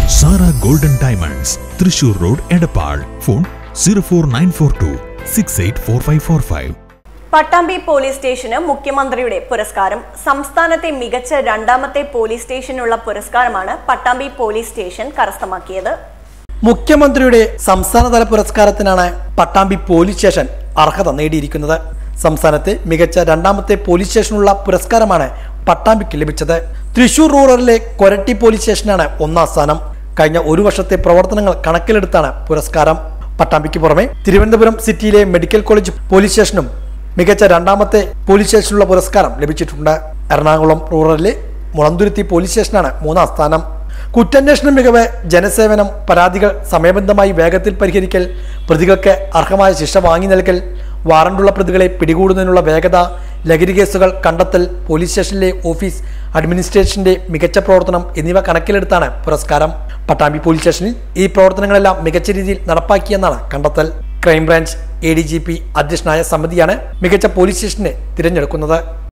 Sara golden diamonds Thrissur road Edappal phone zero four nine four two six eight four five four five Pattambi police സ്റ്റേഷന് മുഖ്യമന്ത്രിയുടെ പുരസ്കാരം സംസ്ഥാനത്തെ മികച്ച രണ്ടാമത്തെ പോലീസ് സ്റ്റേഷനുള്ള പുരസ്കാരമാണ് പട്ടാമ്പി പോലീസ് സ്റ്റേഷൻ കരസ്ഥമാക്കിയത് മുഖ്യമന്ത്രിയുടെ സംസ്ഥാനതല പുരസ്കാരത്തിനാണ് പട്ടാമ്പി പോലീസ് സ്റ്റേഷൻ അർഹത നേടിയിരിക്കുന്നത് സംസ്ഥാനത്തെ മികച്ച രണ്ടാമത്തെ പോലീസ് സ്റ്റേഷനുള്ള പുരസ്കാരമാണ് പട്ടാമ്പിക്ക് ലഭിച്ചത് തൃശൂർ റൂറലിലെ കൊരട്ടി പോലീസ് സ്റ്റേഷനാണ് ഒന്നാം സ്ഥാനം കഴിഞ്ഞ ഒരു വർഷത്തെ പ്രവർത്തനങ്ങൾ കണക്കിലെടുത്താണ് പുരസ്കാരം പട്ടാമ്പിക്ക് പുറമെ തിരുവനന്തപുരം സിറ്റിയിലെ മെഡിക്കൽ കോളേജ് പോലീസ് സ്റ്റേഷനും മികച്ച രണ്ടാമത്തെ പോലീസ് സ്റ്റേഷനുള്ള പുരസ്കാരം ലഭിച്ചിട്ടുണ്ട് എറണാകുളം റൂറലിലെ മുളന്തുരുത്തി പോലീസ് സ്റ്റേഷനാണ് മൂന്നാം സ്ഥാനം കുറ്റാന്വേഷണ മികവ് ജനസേവനം പരാതികൾ സമയബന്ധമായി വേഗത്തിൽ പരിഹരിക്കൽ പ്രതികൾക്ക് അർഹമായ ശിക്ഷ വാങ്ങി നൽകൽ വാറണ്ടുള്ള പ്രതികളെ പിടികൂടുന്നതിനുള്ള വേഗത ലഹരി കേസുകൾ കണ്ടെത്തൽ പോലീസ് സ്റ്റേഷനിലെ ഓഫീസ് അഡ്മിനിസ്ട്രേഷന്റെ മികച്ച പ്രവർത്തനം എന്നിവ കണക്കിലെടുത്താണ് പുരസ്കാരം പട്ടാമ്പി പോലീസ് സ്റ്റേഷനിൽ ഈ പ്രവർത്തനങ്ങളെല്ലാം മികച്ച രീതിയിൽ നടപ്പാക്കിയെന്നാണ് കണ്ടെത്തൽ crime branch A D G P അധ്യക്ഷനായ സമിതിയാണ് മികച്ച പോലീസ് സ്റ്റേഷനെ തിരഞ്ഞെടുക്കുന്നത്